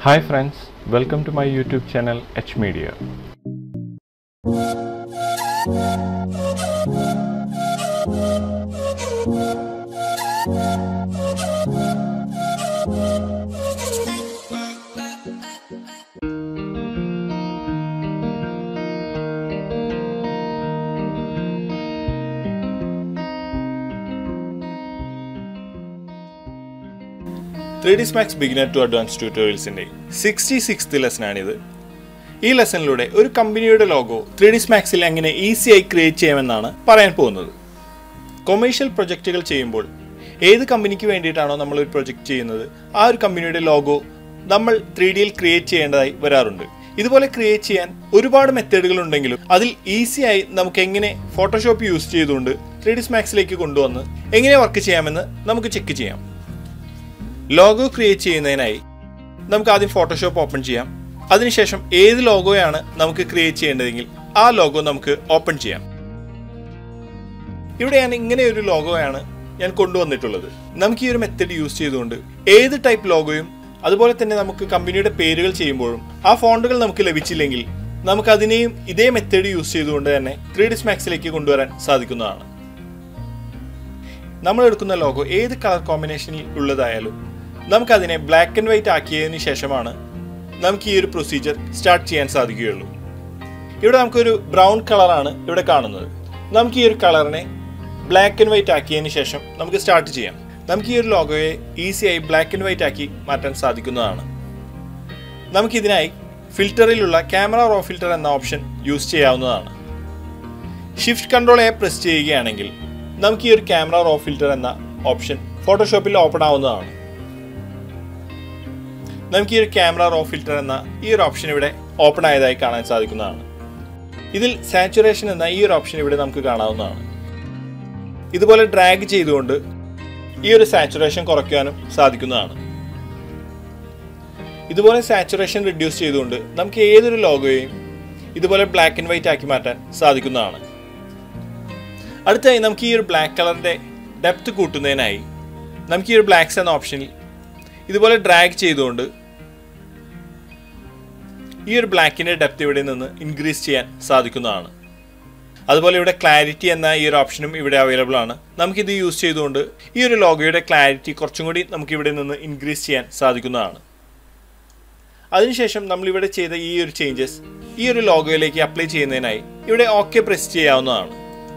Hi friends, welcome to my YouTube channel H Media. Three D S max beginner to advance ട്യൂട്ടോറിയൽസിന്റെ sixty sixth ലെസനാണിത് ഈ ലെസണിലൂടെ ഒരു കമ്പനിയുടെ ലോഗോ ത്രീ ഡി സ്മാക്സിൽ എങ്ങനെ ഈസിയായി ക്രിയേറ്റ് ചെയ്യാമെന്നാണ് പറയാൻ പോകുന്നത് കൊമേഴ്ഷ്യൽ പ്രൊജക്റ്റുകൾ ചെയ്യുമ്പോൾ ഏത് കമ്പനിക്ക് വേണ്ടിയിട്ടാണോ നമ്മൾ ഒരു പ്രൊജക്റ്റ് ചെയ്യുന്നത് ആ ഒരു കമ്പനിയുടെ ലോഗോ നമ്മൾ ത്രീ ഡിയിൽ ക്രിയേറ്റ് ചെയ്യേണ്ടതായി വരാറുണ്ട് ഇതുപോലെ ക്രിയേറ്റ് ചെയ്യാൻ ഒരുപാട് മെത്തേഡുകൾ ഉണ്ടെങ്കിലും അതിൽ ഈസിയായി നമുക്ക് എങ്ങനെ ഫോട്ടോഷോപ്പ് യൂസ് ചെയ്തുകൊണ്ട് ത്രീ ഡി സ്മാക്സിലേക്ക് കൊണ്ടുവന്ന് എങ്ങനെ വർക്ക് ചെയ്യാമെന്ന് നമുക്ക് ചെക്ക് ചെയ്യാം ലോഗോ ക്രിയേറ്റ് ചെയ്യുന്നതിനായി നമുക്ക് ആദ്യം ഫോട്ടോഷോപ്പ് ഓപ്പൺ ചെയ്യാം അതിനുശേഷം ഏത് ലോഗോയാണ് നമുക്ക് ക്രിയേറ്റ് ചെയ്യേണ്ടതെങ്കിൽ ആ ലോഗോ നമുക്ക് ഓപ്പൺ ചെയ്യാം ഇവിടെ ഞാൻ ഇങ്ങനെ ഒരു ലോഗോയാണ് ഞാൻ കൊണ്ടുവന്നിട്ടുള്ളത് നമുക്ക് ഈ ഒരു മെത്തഡ് യൂസ് ചെയ്തുകൊണ്ട് ഏത് ടൈപ്പ് ലോഗോയും അതുപോലെ തന്നെ നമുക്ക് കമ്പനിയുടെ പേരുകൾ ചെയ്യുമ്പോഴും ആ ഫോണ്ടുകൾ നമുക്ക് ലഭിച്ചില്ലെങ്കിൽ നമുക്ക് അതിനെയും ഇതേ മെത്തേഡ് യൂസ് ചെയ്തുകൊണ്ട് തന്നെ ത്രീ ഡി സ്മാക്സിലേക്ക് കൊണ്ടുവരാൻ സാധിക്കുന്നതാണ് നമ്മൾ എടുക്കുന്ന ലോഗോ ഏത് കളർ കോമ്പിനേഷനിൽ ഉള്ളതായാലും നമുക്കതിനെ ബ്ലാക്ക് ആൻഡ് വൈറ്റ് ആക്കിയതിന് ശേഷമാണ് നമുക്ക് ഈ ഒരു പ്രൊസീജിയർ സ്റ്റാർട്ട് ചെയ്യാൻ സാധിക്കുകയുള്ളൂ ഇവിടെ നമുക്കൊരു ബ്രൗൺ കളറാണ് ഇവിടെ കാണുന്നത് നമുക്ക് ഈ ഒരു കളറിനെ ബ്ലാക്ക് ആൻഡ് വൈറ്റ് ആക്കിയതിന് ശേഷം നമുക്ക് സ്റ്റാർട്ട് ചെയ്യാം നമുക്ക് ഈ ഒരു ലോഗോയെ ഈസിയായി ബ്ലാക്ക് ആൻഡ് വൈറ്റ് ആക്കി മാറ്റാൻ സാധിക്കുന്നതാണ് നമുക്കിതിനായി ഫിൽറ്ററിലുള്ള ക്യാമറ റോ ഫിൽറ്റർ എന്ന ഓപ്ഷൻ യൂസ് ചെയ്യാവുന്നതാണ് ഷിഫ്റ്റ് കൺട്രോൾ എ പ്രസ് ചെയ്യുകയാണെങ്കിൽ നമുക്ക് ഈ ഒരു ക്യാമറ റോ ഫിൽറ്റർ എന്ന ഓപ്ഷൻ ഫോട്ടോഷോപ്പിൽ ഓപ്പൺ ആവുന്നതാണ് നമുക്ക് ഈ ഒരു ക്യാമറ റോ ഫിൽറ്റർ എന്ന ഈ ഒരു ഓപ്ഷൻ ഇവിടെ ഓപ്പൺ ആയതായി കാണാൻ സാധിക്കുന്നതാണ് ഇതിൽ സാച്ചുറേഷൻ എന്ന ഈ ഒരു ഓപ്ഷൻ ഇവിടെ നമുക്ക് കാണാവുന്നതാണ് ഇതുപോലെ ഡ്രാഗ് ചെയ്തുകൊണ്ട് ഈ ഒരു സാച്ചുറേഷൻ കുറയ്ക്കാനും സാധിക്കുന്നതാണ് ഇതുപോലെ സാച്ചുറേഷൻ റിഡ്യൂസ് ചെയ്തുകൊണ്ട് നമുക്ക് ഏതൊരു ലോഗോയെയും ഇതുപോലെ ബ്ലാക്ക് ആൻഡ് വൈറ്റ് ആക്കി മാറ്റാൻ സാധിക്കുന്നതാണ് അടുത്തായി നമുക്ക് ഈ ഒരു ബ്ലാക്ക് കളറിന്റെ ഡെപ്ത് കൂട്ടുന്നതിനായി നമുക്ക് ഈ ഒരു ബ്ലാക്സ് എന്ന ഓപ്ഷനിൽ ഇതുപോലെ ഡ്രാഗ് ചെയ്തുകൊണ്ട് ഈ ഒരു ബ്ലാക്കിന്റെ ഡെപ്ത് ഇവിടെ നിന്ന് ഇൻക്രീസ് ചെയ്യാൻ സാധിക്കുന്നതാണ് അതുപോലെ ഇവിടെ ക്ലാരിറ്റി എന്ന ഈ ഒരു ഓപ്ഷനും ഇവിടെ അവൈലബിൾ ആണ് നമുക്കിത് യൂസ് ചെയ്തുകൊണ്ട് ഈ ഒരു ലോഗോയുടെ ക്ലാരിറ്റി കുറച്ചും കൂടി നമുക്ക് ഇവിടെ നിന്ന് ഇൻക്രീസ് ചെയ്യാൻ സാധിക്കുന്നതാണ് അതിനുശേഷം നമ്മൾ ഇവിടെ ചെയ്ത ഈ ഒരു ചേഞ്ചസ് ഈ ഒരു ലോഗോയിലേക്ക് അപ്ലൈ ചെയ്യുന്നതിനായി ഇവിടെ ഓക്കെ പ്രസ് ചെയ്യാവുന്നതാണ്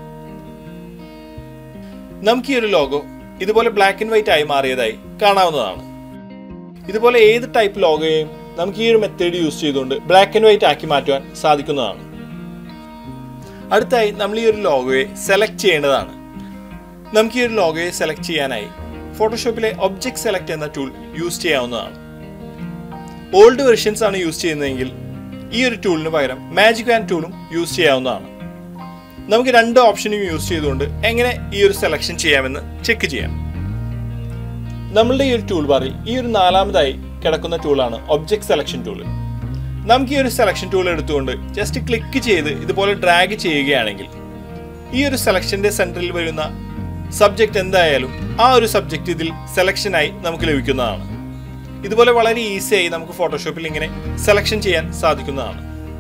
നമുക്ക് ഈ ഒരു ലോഗോ ഇതുപോലെ ബ്ലാക്ക് ആൻഡ് വൈറ്റ് ആയി മാറിയതായി കാണാവുന്നതാണ് ഇതുപോലെ ഏത് ടൈപ്പ് ലോഗോയെയും നമുക്ക് ഈ ഒരു മെത്തേഡ് യൂസ് ചെയ്തുകൊണ്ട് ബ്ലാക്ക് ആൻഡ് വൈറ്റ് ആക്കി മാറ്റുവാൻ സാധിക്കുന്നതാണ് അടുത്തായി നമ്മൾ ഈ ഒരു ലോഗോയെ സെലക്ട് ചെയ്യേണ്ടതാണ് നമുക്ക് ഈ ഒരു ലോഗോയെ സെലക്ട് ചെയ്യാനായി ഫോട്ടോഷോപ്പിലെ ഒബ്ജക്ട് സെലക്ട് എന്ന ടൂൾ യൂസ് ചെയ്യാവുന്നതാണ് ഓൾഡ് വെർഷൻസ് ആണ് യൂസ് ചെയ്യുന്നതെങ്കിൽ ഈ ഒരു ടൂളിന് പകരം മാജിക് ആൻഡ് ടൂളും യൂസ് ചെയ്യാവുന്നതാണ് നമുക്ക് രണ്ട് ഓപ്ഷനും യൂസ് ചെയ്തുകൊണ്ട് എങ്ങനെ ഈ ഒരു സെലക്ഷൻ ചെയ്യാമെന്ന് ചെക്ക് ചെയ്യാം നമ്മളുടെ ഈ ഒരു ടൂൾ ബാറിൽ ഈ ഒരു നാലാമതായി കിടക്കുന്ന ടൂളാണ് ഒബ്ജക്ട് സെലക്ഷൻ ടൂൾ നമുക്ക് ഈ ഒരു സെലക്ഷൻ ടൂൾ എടുത്തുകൊണ്ട് ജസ്റ്റ് ക്ലിക്ക് ചെയ്ത് ഇതുപോലെ ഡ്രാഗ് ചെയ്യുകയാണെങ്കിൽ ഈ ഒരു സെലക്ഷന്റെ സെന്ററിൽ വരുന്ന സബ്ജക്റ്റ് എന്തായാലും ആ ഒരു സബ്ജക്റ്റ് ഇതിൽ സെലക്ഷനായി നമുക്ക് ലഭിക്കുന്നതാണ് ഇതുപോലെ വളരെ ഈസിയായി നമുക്ക് ഫോട്ടോഷോപ്പിൽ ഇങ്ങനെ സെലക്ഷൻ ചെയ്യാൻ സാധിക്കുന്നതാണ്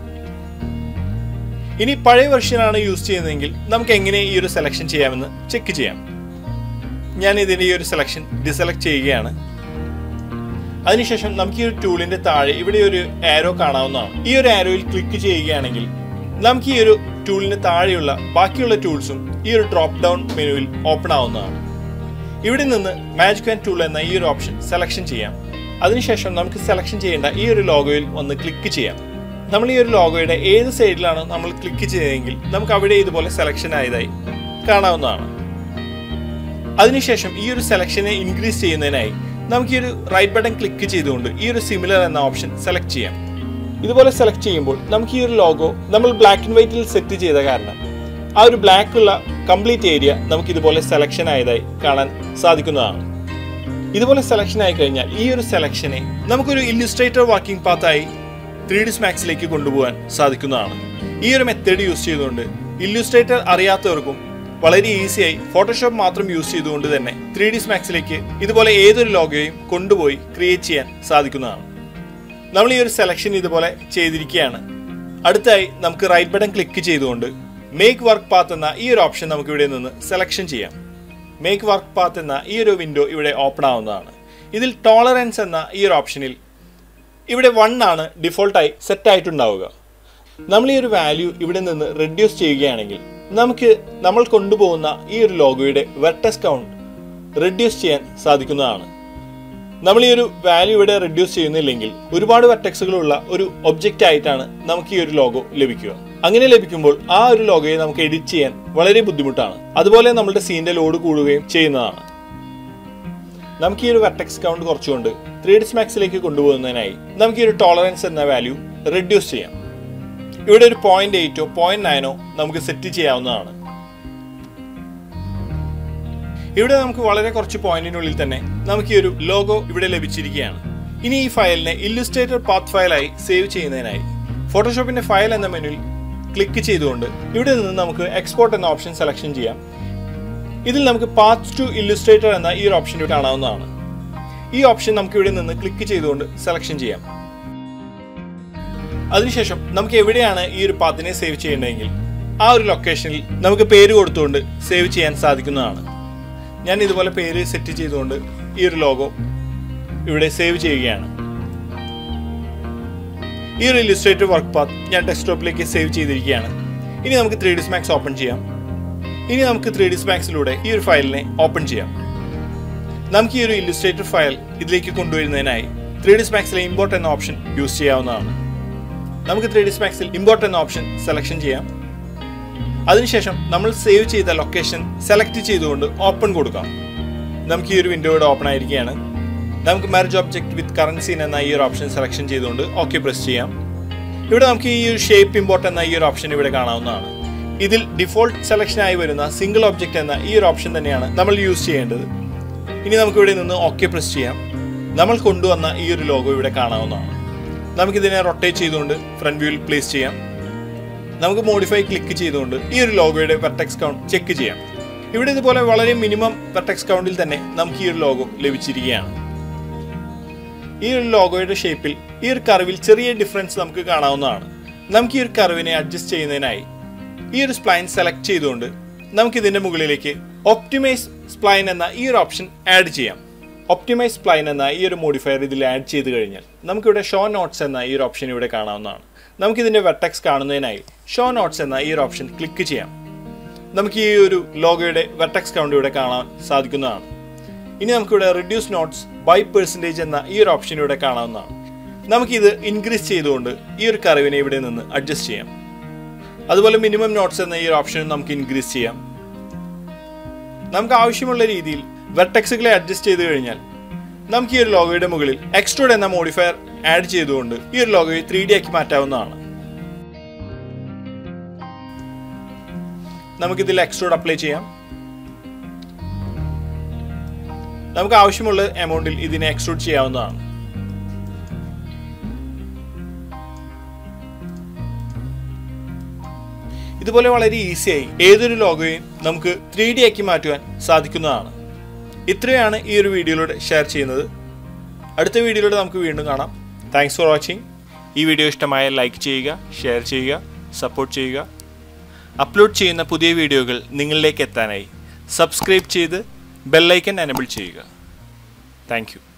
ഇനി പഴയ വെർഷനാണ് യൂസ് ചെയ്യുന്നതെങ്കിൽ നമുക്ക് എങ്ങനെ ഈ ഒരു സെലക്ഷൻ ചെയ്യാമെന്ന് ചെക്ക് ചെയ്യാം ഞാൻ ഇതിന്റെ ഈ ഒരു സെലക്ഷൻ ഡിസെലക്ട് ചെയ്യുകയാണ് അതിനുശേഷം നമുക്ക് ഈ ഒരു ടൂളിന്റെ താഴെ ഇവിടെ ഒരു ആരോ കാണാവുന്നതാണ് ഈ ഒരു ആരോയിൽ ക്ലിക്ക് ചെയ്യുകയാണെങ്കിൽ നമുക്ക് ഈ ഒരു ടൂളിന് താഴെയുള്ള ബാക്കിയുള്ള ടൂൾസും ഈ ഒരു ഡ്രോപ്പ് ഡൗൺ മെനുവിൽ ഓപ്പൺ ആവുന്നതാണ് ഇവിടെ നിന്ന് മാജിക് ആൻഡ് ടൂൾ എന്ന ഈ ഒരു ഓപ്ഷൻ സെലക്ഷൻ ചെയ്യാം അതിനുശേഷം നമുക്ക് സെലക്ഷൻ ചെയ്യേണ്ട ഈ ഒരു ലോഗോയിൽ ഒന്ന് ക്ലിക്ക് ചെയ്യാം നമ്മൾ ഈ ഒരു ലോഗോയുടെ ഏത് സൈഡിലാണ് നമ്മൾ ക്ലിക്ക് ചെയ്തതെങ്കിൽ നമുക്ക് അവിടെ ഇതുപോലെ സെലക്ഷൻ ആയതായി കാണാവുന്നതാണ് അതിനുശേഷം ഈ ഒരു സെലക്ഷനെ ഇൻക്രീസ് ചെയ്യുന്നതിനായി നമുക്ക് ഈ ഒരു റൈറ്റ് ബട്ടൺ ക്ലിക്ക് ചെയ്തുകൊണ്ട് ഈ ഒരു സിമിലർ എന്ന ഓപ്ഷൻ സെലക്ട് ചെയ്യാം ഇതുപോലെ സെലക്ട് ചെയ്യുമ്പോൾ നമുക്ക് ഈ ഒരു ലോഗോ നമ്മൾ ബ്ലാക്ക് ആൻഡ് വൈറ്റിൽ സെറ്റ് ചെയ്ത കാരണം ആ ഒരു ബ്ലാക്ക് ഉള്ള കംപ്ലീറ്റ് ഏരിയ നമുക്ക് ഇതുപോലെ സെലക്ഷൻ ആയതായി കാണാൻ സാധിക്കുന്നതാണ് ഇതുപോലെ സെലക്ഷൻ ആയി കഴിഞ്ഞാൽ ഈ ഒരു സെലക്ഷനെ നമുക്കൊരു ഇല്ലുസ്ട്രേറ്റർ വർക്കിംഗ് പാത്തായി ത്രീ ഡി സ്മാക്സിലേക്ക് കൊണ്ടുപോകാൻ സാധിക്കുന്നതാണ് ഈ ഒരു മെത്തേഡ് യൂസ് ചെയ്തുകൊണ്ട് ഇല്ലുസ്ട്രേറ്റർ അറിയാത്തവർക്കും വളരെ ഈസിയായി ഫോട്ടോഷോപ്പ് മാത്രം യൂസ് ചെയ്തുകൊണ്ട് തന്നെ ത്രീ ഡി സ്മാക്സിലേക്ക് ഇതുപോലെ ഏതൊരു ലോഗോയും കൊണ്ടുപോയി ക്രിയേറ്റ് ചെയ്യാൻ സാധിക്കുന്നതാണ് നമ്മൾ ഈ ഒരു സെലക്ഷൻ ഇതുപോലെ ചെയ്തിരിക്കുകയാണ് അടുത്തായി നമുക്ക് റൈറ്റ് ബട്ടൺ ക്ലിക്ക് ചെയ്തുകൊണ്ട് മേക്ക് വർക്ക് പാത്ത് എന്ന ഈ ഒരു ഓപ്ഷൻ നമുക്ക് ഇവിടെ നിന്ന് സെലക്ഷൻ ചെയ്യാം മേക്ക് വർക്ക് പാത്ത് എന്ന ഈ ഒരു വിൻഡോ ഇവിടെ ഓപ്പൺ ആവുന്നതാണ് ഇതിൽ ടോളറൻസ് എന്ന ഈ ഒരു ഓപ്ഷനിൽ ഇവിടെ വൺ ആണ് ഡിഫോൾട്ടായി സെറ്റ് ആയിട്ടുണ്ടാവുക നമ്മൾ ഈ ഒരു വാല്യൂ ഇവിടെ നിന്ന് റെഡ്യൂസ് ചെയ്യുകയാണെങ്കിൽ നമുക്ക് നമ്മൾ കൊണ്ടുപോകുന്ന ഈ ഒരു ലോഗോയുടെ വെർട്ടസ് കൗണ്ട് റെഡ്യൂസ് ചെയ്യാൻ സാധിക്കുന്നതാണ് നമ്മൾ ഈ ഒരു വാല്യൂ ഇവിടെ റെഡ്യൂസ് ചെയ്യുന്നില്ലെങ്കിൽ ഒരുപാട് വെർട്ടക്സുകളുള്ള ഒരു ഒബ്ജക്റ്റ് ആയിട്ടാണ് നമുക്ക് ഈ ഒരു ലോഗോ ലഭിക്കുക അങ്ങനെ ലഭിക്കുമ്പോൾ ആ ഒരു ലോഗോയെ നമുക്ക് എഡിറ്റ് ചെയ്യാൻ വളരെ ബുദ്ധിമുട്ടാണ് അതുപോലെ നമ്മുടെ സീന്റെ ലോഡ് കൂടുകയും ചെയ്യുന്നതാണ് നമുക്ക് ഈ ഒരു വെർട്ടക്സ് കൗണ്ട് കുറച്ചുകൊണ്ട് ത്രീ ഡിസ് മാക്സിലേക്ക് കൊണ്ടുപോകുന്നതിനായി നമുക്ക് ഈ ഒരു ടോളറൻസ് എന്ന വാല്യൂ റെഡ്യൂസ് ചെയ്യാം ഇവിടെ ഒരു പോയിന്റ് എയ്റ്റോ പോയിന്റ് നയനോ നമുക്ക് സെറ്റ് ചെയ്യാവുന്നതാണ് ഇവിടെ നമുക്ക് വളരെ കുറച്ച് പോയിന്റിനുള്ളിൽ തന്നെ നമുക്ക് ഈ ഒരു ലോഗോ ഇവിടെ ലഭിച്ചിരിക്കുകയാണ് ഇനി ഈ ഫയലിനെ ഇല്ലുസ്ട്രേറ്റർ പാത്ത് ഫയലായി സേവ് ചെയ്യുന്നതിനായി ഫോട്ടോഷോപ്പിന്റെ ഫയൽ എന്ന മെനുവിൽ ക്ലിക്ക് ചെയ്തുകൊണ്ട് ഇവിടെ നിന്ന് നമുക്ക് എക്സ്പോർട്ട് എന്ന ഓപ്ഷൻ സെലക്ഷൻ ചെയ്യാം ഇതിൽ നമുക്ക് പാത്ത് ടു ഇല്ലുസ്ട്രേറ്റർ എന്ന ഈ ഒരു ഓപ്ഷൻ ഇവിടെ കാണാവുന്നതാണ് ഈ ഓപ്ഷൻ നമുക്ക് ഇവിടെ നിന്ന് ക്ലിക്ക് ചെയ്തുകൊണ്ട് സെലക്ഷൻ ചെയ്യാം അതിനുശേഷം നമുക്ക് എവിടെയാണ് ഈ ഒരു പാത്തിനെ സേവ് ചെയ്യേണ്ടതെങ്കിൽ ആ ഒരു ലൊക്കേഷനിൽ നമുക്ക് പേര് കൊടുത്തുകൊണ്ട് സേവ് ചെയ്യാൻ സാധിക്കുന്നതാണ് ഞാൻ ഇതുപോലെ പേര് സെറ്റ് ചെയ്തുകൊണ്ട് ഈ ഒരു ലോഗോ ഇവിടെ സേവ് ചെയ്യുകയാണ് ഈ ഒരു ഇല്ലുസ്ട്രേറ്റർ വർക്ക് പാത്ത് ഞാൻ ഡെസ്ക്ടോപ്പിലേക്ക് സേവ് ചെയ്തിരിക്കുകയാണ് ഇനി നമുക്ക് ത്രീ ഡിസ് മാക്സ് ഓപ്പൺ ചെയ്യാം ഇനി നമുക്ക് ത്രീ ഡിസ് മാക്സിലൂടെ ഈ ഒരു ഫയലിനെ ഓപ്പൺ ചെയ്യാം നമുക്ക് ഈ ഒരു ഇല്ലുസ്ട്രേറ്റർ ഫയൽ ഇതിലേക്ക് കൊണ്ടുവരുന്നതിനായി ത്രീ ഡിസ് മാക്സിലെ ഇമ്പോർട്ട് എന്ന ഓപ്ഷൻ യൂസ് ചെയ്യാവുന്നതാണ് നമുക്ക് ത്രീ ഡിസ് മാക്സിൽ ഇമ്പോർട്ട് എന്ന ഓപ്ഷൻ സെലക്ഷൻ ചെയ്യാം അതിനുശേഷം നമ്മൾ സേവ് ചെയ്ത ലൊക്കേഷൻ സെലക്ട് ചെയ്തുകൊണ്ട് ഓപ്പൺ കൊടുക്കാം നമുക്ക് ഈ ഒരു വിൻഡോ ഇവിടെ ഓപ്പൺ ആയിരിക്കുകയാണ് നമുക്ക് മാരേജ് ഒബ്ജക്ട് വിത്ത് കറൻസീൻ എന്ന ഈ ഒരു ഓപ്ഷൻ സെലക്ഷൻ ചെയ്തുകൊണ്ട് ഓക്കെ പ്രസ് ചെയ്യാം ഇവിടെ നമുക്ക് ഈ ഒരു ഷേപ്പ് ഇമ്പോർട്ട് എന്ന ഈ ഒരു ഓപ്ഷൻ ഇവിടെ കാണാവുന്നതാണ് ഇതിൽ ഡിഫോൾട്ട് സെലക്ഷനായി വരുന്ന സിംഗിൾ ഒബ്ജക്റ്റ് എന്ന ഈ ഒരു ഓപ്ഷൻ തന്നെയാണ് നമ്മൾ യൂസ് ചെയ്യേണ്ടത് ഇനി നമുക്ക് ഇവിടെ നിന്ന് ഓക്കെ പ്രസ് ചെയ്യാം നമ്മൾ കൊണ്ടുവന്ന ഈ ഒരു ലോഗോ ഇവിടെ കാണാവുന്നതാണ് നമുക്കിതിനെ റൊട്ടേറ്റ് ചെയ്തുകൊണ്ട് ഫ്രണ്ട് വ്യൂവിൽ പ്ലേസ് ചെയ്യാം നമുക്ക് മോഡിഫൈ ക്ലിക്ക് ചെയ്തുകൊണ്ട് ഈ ഒരു ലോഗോയുടെ വെർട്ടെക്സ് കൗണ്ട് ചെക്ക് ചെയ്യാം ഇവിടെ ഇതുപോലെ വളരെ മിനിമം വെർട്ടെക്സ് കൗണ്ടിൽ തന്നെ നമുക്ക് ഈ ഒരു ലോഗോ ലഭിച്ചിരിക്കുകയാണ് ഈ ഒരു ലോഗോയുടെ ഷേപ്പിൽ ഈ ഒരു കർവിൽ ചെറിയ ഡിഫറൻസ് നമുക്ക് കാണാവുന്നതാണ് നമുക്ക് ഈ ഒരു കർവിനെ അഡ്ജസ്റ്റ് ചെയ്യുന്നതിനായി ഈ ഒരു സ്പ്ലൈൻ സെലക്ട് ചെയ്തുകൊണ്ട് നമുക്ക് ഇതിന്റെ മുകളിലേക്ക് ഒപ്റ്റിമൈസ് സ്പ്ലൈൻ എന്ന ഈ ഒരു ഓപ്ഷൻ ആഡ് ചെയ്യാം ഒപ്റ്റിമൈസ് സ്പ്ലൈൻ എന്ന ഈ ഒരു മോഡിഫയർ ഇതിൽ ആഡ് ചെയ്ത് കഴിഞ്ഞാൽ നമുക്കിവിടെ ഷോ നോട്ട്സ് എന്ന ഈ ഒരു ഓപ്ഷൻ ഇവിടെ കാണാവുന്നതാണ് നമുക്കിതിന്റെ വെർട്ടെക്സ് കാണുന്നതിനായി ഷോ നോട്ട്സ് എന്ന ഈ ഒരു ഓപ്ഷൻ ക്ലിക്ക് ചെയ്യാം നമുക്ക് ഈ ഒരു ലോഗോയുടെ വെർട്ടെക്സ് കൗണ്ട് ഇവിടെ കാണാൻ സാധിക്കുന്നതാണ് ഇനി നമുക്കിവിടെ റിഡ്യൂസ് നോട്ട്സ് ബൈ പെർസെൻറ്റേജ് എന്ന ഈ ഒരു ഓപ്ഷൻ ഇവിടെ കാണാവുന്നതാണ് നമുക്കിത് ഇൻക്രീസ് ചെയ്തുകൊണ്ട് ഈ ഒരു കറിവിനെ ഇവിടെ നിന്ന് അഡ്ജസ്റ്റ് ചെയ്യാം അതുപോലെ മിനിമം നോട്ട്സ് എന്ന ഈ ഒരു ഓപ്ഷൻ നമുക്ക് ഇൻക്രീസ് ചെയ്യാം നമുക്ക് ആവശ്യമുള്ള രീതിയിൽ വെർട്ടെക്സുകളെ അഡ്ജസ്റ്റ് ചെയ്ത് കഴിഞ്ഞാൽ നമുക്ക് ഈ ഒരു ലോഗോയുടെ മുകളിൽ എക്സ്ട്രൂഡ് എന്ന മോഡിഫയർ ആഡ് ചെയ്തുകൊണ്ട് ഈ ഒരു ലോഗോയെ ത്രീ ഡി ആക്കി മാറ്റാവുന്നതാണ് നമുക്കിതിൽ എക്സ്ട്രൂഡ് അപ്ലൈ ചെയ്യാം നമുക്ക് ആവശ്യമുള്ള എമൗണ്ടിൽ ഇതിനെ എക്സ്ട്രൂഡ് ചെയ്യാവുന്നതാണ് ഇതുപോലെ വളരെ ഈസിയായി ഏതൊരു ലോഗോയും നമുക്ക് ത്രീ ഡി ആക്കി മാറ്റുവാൻ സാധിക്കുന്നതാണ് ഇത്രയാണ് ഈ ഒരു വീഡിയോയിലൂടെ ഷെയർ ചെയ്യുന്നത് അടുത്ത വീഡിയോയിലൂടെ നമുക്ക് വീണ്ടും കാണാം താങ്ക്സ് ഫോർ വാച്ചിങ് ഈ വീഡിയോ ഇഷ്ടമായ ലൈക്ക് ചെയ്യുക ഷെയർ ചെയ്യുക സപ്പോർട്ട് ചെയ്യുക അപ്ലോഡ് ചെയ്യുന്ന പുതിയ വീഡിയോകൾ നിങ്ങളിലേക്ക് എത്താനായി സബ്സ്ക്രൈബ് ചെയ്ത് ബെല്ലൈക്കൻ എനബിൾ ചെയ്യുക താങ്ക് യു